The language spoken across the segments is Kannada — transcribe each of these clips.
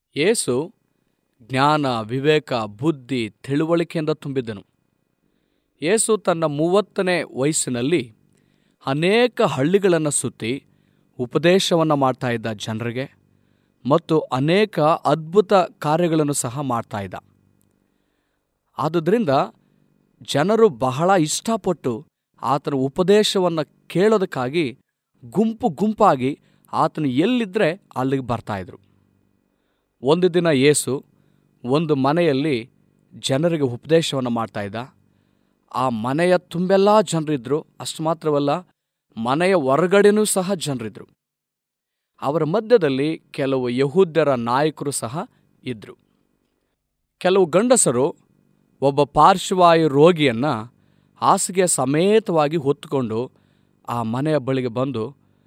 ಯೇಸು ಜ್ಞಾನ ವಿವೇಕ ಬುದ್ಧಿ ತಿಳುವಳಿಕೆಯಿಂದ ತುಂಬಿದ್ದನು ಯೇಸು ತನ್ನ ಮೂವತ್ತನೇ ವಯಸ್ಸಿನಲ್ಲಿ ಅನೇಕ ಹಳ್ಳಿಗಳನ್ನು ಸುತ್ತಿ ಉಪದೇಶವನ್ನು ಮಾಡ್ತಾ ಇದ್ದ ಜನರಿಗೆ ಮತ್ತು ಅನೇಕ ಅದ್ಭುತ ಕಾರ್ಯಗಳನ್ನು ಸಹ ಮಾಡ್ತಾ ಇದ್ದ ಆದುದರಿಂದ ಜನರು ಬಹಳ ಇಷ್ಟಪಟ್ಟು ಆತನ ಉಪದೇಶವನ್ನು ಕೇಳೋದಕ್ಕಾಗಿ ಗುಂಪು ಗುಂಪಾಗಿ ಆತನು ಎಲ್ಲಿದ್ದರೆ ಅಲ್ಲಿಗೆ ಬರ್ತಾಯಿದ್ರು ಒಂದು ದಿನ ಯೇಸು ಒಂದು ಮನೆಯಲ್ಲಿ ಜನರಿಗೆ ಉಪದೇಶವನ್ನು ಮಾಡ್ತಾ ಇದ್ದ ಆ ಮನೆಯ ತುಂಬೆಲ್ಲ ಜನರಿದ್ರು ಅಷ್ಟು ಮಾತ್ರವಲ್ಲ ಮನೆಯ ಹೊರಗಡೆನೂ ಸಹ ಜನರಿದ್ರು ಅವರ ಮಧ್ಯದಲ್ಲಿ ಕೆಲವು ಯಹೂದ್ಯರ ನಾಯಕರು ಸಹ ಇದ್ರು ಕೆಲವು ಗಂಡಸರು ಒಬ್ಬ ಪಾರ್ಶ್ವವಾಯು ರೋಗಿಯನ್ನ ಹಾಸಿಗೆ ಸಮೇತವಾಗಿ ಹೊತ್ತುಕೊಂಡು ಆ ಮನೆಯ ಬಳಿಗೆ ಬಂದು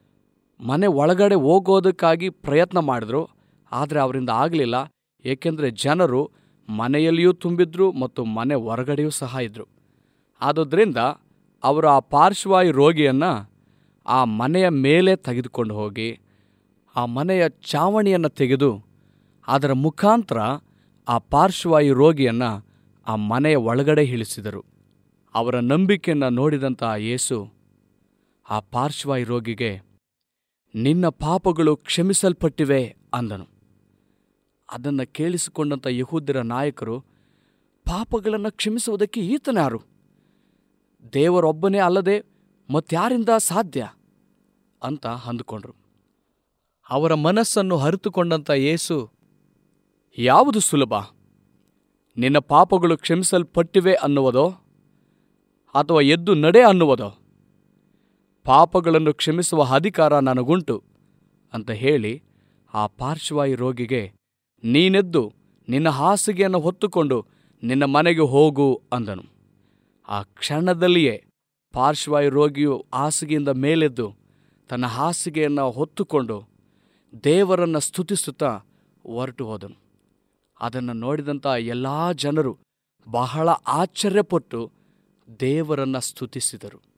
ಮನೆ ಒಳಗಡೆ ಹೋಗೋದಕ್ಕಾಗಿ ಪ್ರಯತ್ನ ಮಾಡಿದ್ರು ಆದರೆ ಅವರಿಂದ ಆಗಲಿಲ್ಲ ಏಕೆಂದರೆ ಜನರು ಮನೆಯಲ್ಲಿಯೂ ತುಂಬಿದ್ರು ಮತ್ತು ಮನೆ ಹೊರಗಡೆಯೂ ಸಹ ಇದ್ದರು ಆದುದರಿಂದ ಅವರು ಆ ಪಾರ್ಶ್ವವಾಯು ರೋಗಿಯನ್ನು ಆ ಮನೆಯ ಮೇಲೆ ತೆಗೆದುಕೊಂಡು ಹೋಗಿ ಆ ಮನೆಯ ಚಾವಣಿಯನ್ನು ತೆಗೆದು ಅದರ ಮುಖಾಂತರ ಆ ಪಾರ್ಶ್ವವಾಯು ರೋಗಿಯನ್ನು ಆ ಮನೆಯ ಒಳಗಡೆ ಇಳಿಸಿದರು ಅವರ ನಂಬಿಕೆಯನ್ನು ನೋಡಿದಂಥ ಯೇಸು ಆ ಪಾರ್ಶ್ವವಾಯು ರೋಗಿಗೆ ನಿನ್ನ ಪಾಪಗಳು ಕ್ಷಮಿಸಲ್ಪಟ್ಟಿವೆ ಅಂದನು ಅದನ್ನು ಕೇಳಿಸಿಕೊಂಡಂಥ ಯಹೂದ್ಯರ ನಾಯಕರು ಪಾಪಗಳನ್ನು ಕ್ಷಮಿಸುವುದಕ್ಕೆ ಈತನ್ಯಾರು ದೇವರೊಬ್ಬನೇ ಅಲ್ಲದೆ ಮತ್ಯಾರಿಂದ ಸಾಧ್ಯ ಅಂತ ಅಂದುಕೊಂಡ್ರು ಅವರ ಮನಸ್ಸನ್ನು ಹರಿತುಕೊಂಡಂಥ ಯೇಸು ಯಾವುದು ಸುಲಭ ನಿನ್ನ ಪಾಪಗಳು ಕ್ಷಮಿಸಲ್ಪಟ್ಟಿವೆ ಅನ್ನುವುದೋ ಅಥವಾ ಎದ್ದು ನಡೆ ಅನ್ನುವುದೋ ಪಾಪಗಳನ್ನು ಕ್ಷಮಿಸುವ ಅಧಿಕಾರ ನನಗುಂಟು ಅಂತ ಹೇಳಿ ಆ ಪಾರ್ಶ್ವವಾಯು ರೋಗಿಗೆ ನೀನೆದ್ದು ನಿನ್ನ ಹಾಸಿಗೆಯನ್ನು ಹೊತ್ತುಕೊಂಡು ನಿನ್ನ ಮನೆಗೆ ಹೋಗು ಅಂದನು ಆ ಕ್ಷಣದಲ್ಲಿಯೇ ಪಾರ್ಶ್ವವಾಯು ರೋಗಿಯು ಹಾಸಿಗೆಯಿಂದ ಮೇಲೆದ್ದು ತನ್ನ ಹಾಸಿಗೆಯನ್ನು ಹೊತ್ತುಕೊಂಡು ದೇವರನ್ನು ಸ್ತುತಿಸುತ್ತಾ ಹೊರಟು ಹೋದನು ಅದನ್ನು ನೋಡಿದಂಥ ಎಲ್ಲ ಜನರು ಬಹಳ ಆಶ್ಚರ್ಯಪಟ್ಟು ದೇವರನ್ನು ಸ್ತುತಿಸಿದರು